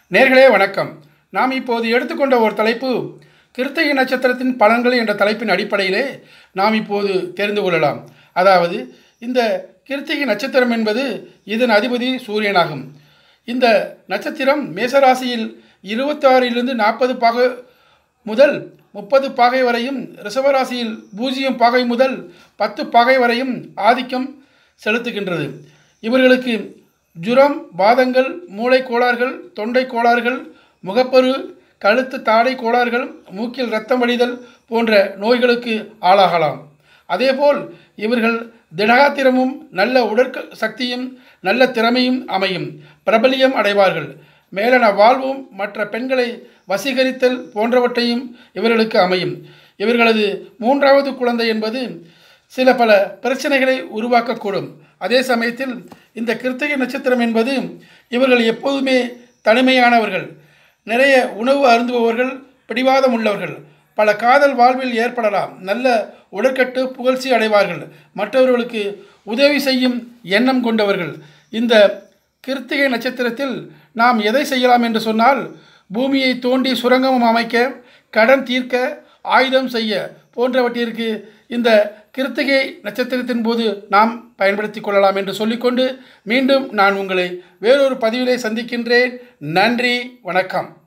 நேர்களே வணக்கம் நாம் இப்போது எடுத்துக்கொண்ட ஒரு தலைப்பு கிருத்திகை நட்சத்திரத்தின் பலன்கள் என்ற தலைப்பின் அடிப்படையிலே நாம் இப்போது தெரிந்து கொள்ளலாம் அதாவது இந்த கிருத்திகை நட்சத்திரம் என்பது இதன் அதிபதி சூரியனாகும் இந்த நட்சத்திரம் மேசராசியில் இருபத்தாறிலிருந்து நாற்பது பாகை முதல் முப்பது பாகை வரையும் ரிஷபராசியில் பூஜ்ஜியம் பாகை முதல் பத்து பாகை வரையும் ஆதிக்கம் செலுத்துகின்றது இவர்களுக்கு ஜுரம் வாதங்கள் மூளை கோளாறுகள் தொண்டை கோளாறுகள் முகப்பரு கழுத்து தாடை கோளாறுகள் மூக்கில் இரத்தம் வடிதல் போன்ற நோய்களுக்கு ஆளாகலாம் அதேபோல் இவர்கள் திடகாத்திரமும் நல்ல உடற்க சக்தியும் நல்ல திறமையும் அமையும் பிரபலியம் அடைவார்கள் மேலன வாழ்வும் மற்ற பெண்களை வசீகரித்தல் போன்றவற்றையும் இவர்களுக்கு அமையும் இவர்களது மூன்றாவது குழந்தை என்பது சில பல பிரச்சனைகளை உருவாக்கக்கூடும் அதே சமயத்தில் இந்த கிருத்திகை நட்சத்திரம் என்பது இவர்கள் எப்போதுமே தனிமையானவர்கள் நிறைய உணவு அருந்துபவர்கள் பிடிவாதம் உள்ளவர்கள் பல காதல் வாழ்வில் ஏற்படலாம் நல்ல உடற்கட்டு புகழ்ச்சி அடைவார்கள் மற்றவர்களுக்கு உதவி செய்யும் எண்ணம் கொண்டவர்கள் இந்த கிருத்திகை நட்சத்திரத்தில் நாம் எதை செய்யலாம் என்று சொன்னால் பூமியை தோண்டி சுரங்கம் அமைக்க கடன் தீர்க்க ஆயுதம் செய்ய போன்றவற்றிற்கு இந்த கிருத்திகை நட்சத்திரத்தின் போது நாம் பயன்படுத்தி கொள்ளலாம் என்று சொல்லிக்கொண்டு மீண்டும் நான் உங்களை வேறொரு பதிவிலே சந்திக்கின்றேன் நன்றி வணக்கம்